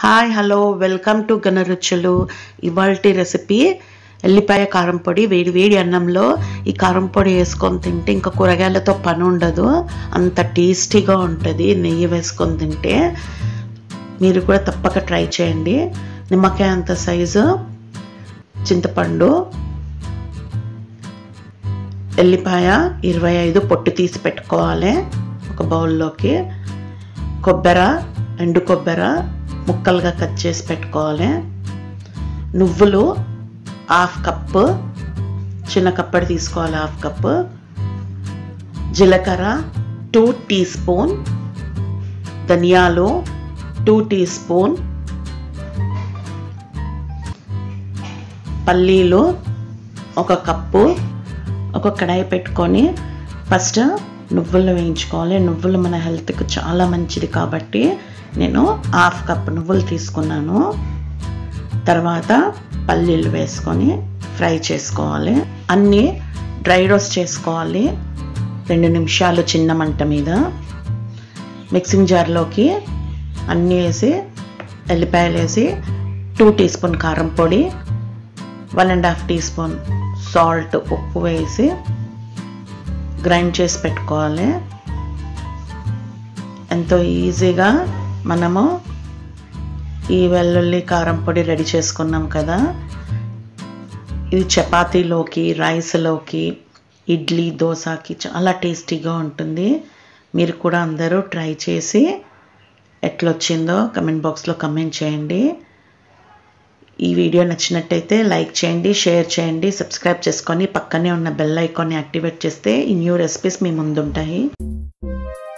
hi hello welcome to Ganaruchulu ఇవాల్టి recipe ఎల్లిపాయ కారం పొడి వేడి వేడి అన్నంలో ఈ కారం పొడి వేసుకొని తింటే ఇంకా కూరగాయలతో పని ఉండదు అంత టేస్టీగా ఉంటుంది నెయ్యి వేసుకొని తింటే మీరు కూడా తప్పక ట్రై చేయండి నిమ్మకాయ అంత సైజు చింతపండు ఎల్లిపాయ ఇరవై ఐదు పొట్టు తీసి పెట్టుకోవాలి ఒక బౌల్లోకి కొబ్బరి ఎండు కొబ్బరి ముక్కలుగా కట్ చేసి పెట్టుకోవాలి నువ్వులు హాఫ్ కప్పు చిన్న కప్పటి తీసుకోవాలి హాఫ్ కప్పు జీలకర్ర టూ టీ స్పూన్ ధనియాలు టూ టీ స్పూన్ పల్లీలు ఒక కప్పు ఒక కడాయి పెట్టుకొని ఫస్ట్ నువ్వులు వేయించుకోవాలి నువ్వులు మన హెల్త్కి చాలా మంచిది కాబట్టి నేను హాఫ్ కప్ నువ్వులు తీసుకున్నాను తర్వాత పల్లీలు వేసుకొని ఫ్రై చేసుకోవాలి అన్నీ డ్రై రోస్ట్ చేసుకోవాలి రెండు నిమిషాలు చిన్న మంట మీద మిక్సింగ్ జార్లోకి అన్నీ వేసి ఎల్లిపాయలు వేసి టూ టీ స్పూన్ కారం పొడి one and half teaspoon salt ఉప్పు వేసి గ్రైండ్ చేసి పెట్టుకోవాలి ఎంతో ఈజీగా మనము ఈ వెల్లుల్లి కారం పొడి రెడీ చేసుకున్నాం కదా ఇది చపాతీలోకి రైస్లోకి ఇడ్లీ దోశకి చాలా టేస్టీగా ఉంటుంది మీరు కూడా అందరూ ట్రై చేసి ఎట్లొచ్చిందో కమెంట్ బాక్స్లో కమెంట్ చేయండి ఈ వీడియో నచ్చినట్టయితే లైక్ చేయండి షేర్ చేయండి సబ్స్క్రైబ్ చేసుకొని పక్కనే ఉన్న బెల్ ఐకాన్ని యాక్టివేట్ చేస్తే ఈ న్యూ రెసిపీస్ మీ ముందుంటాయి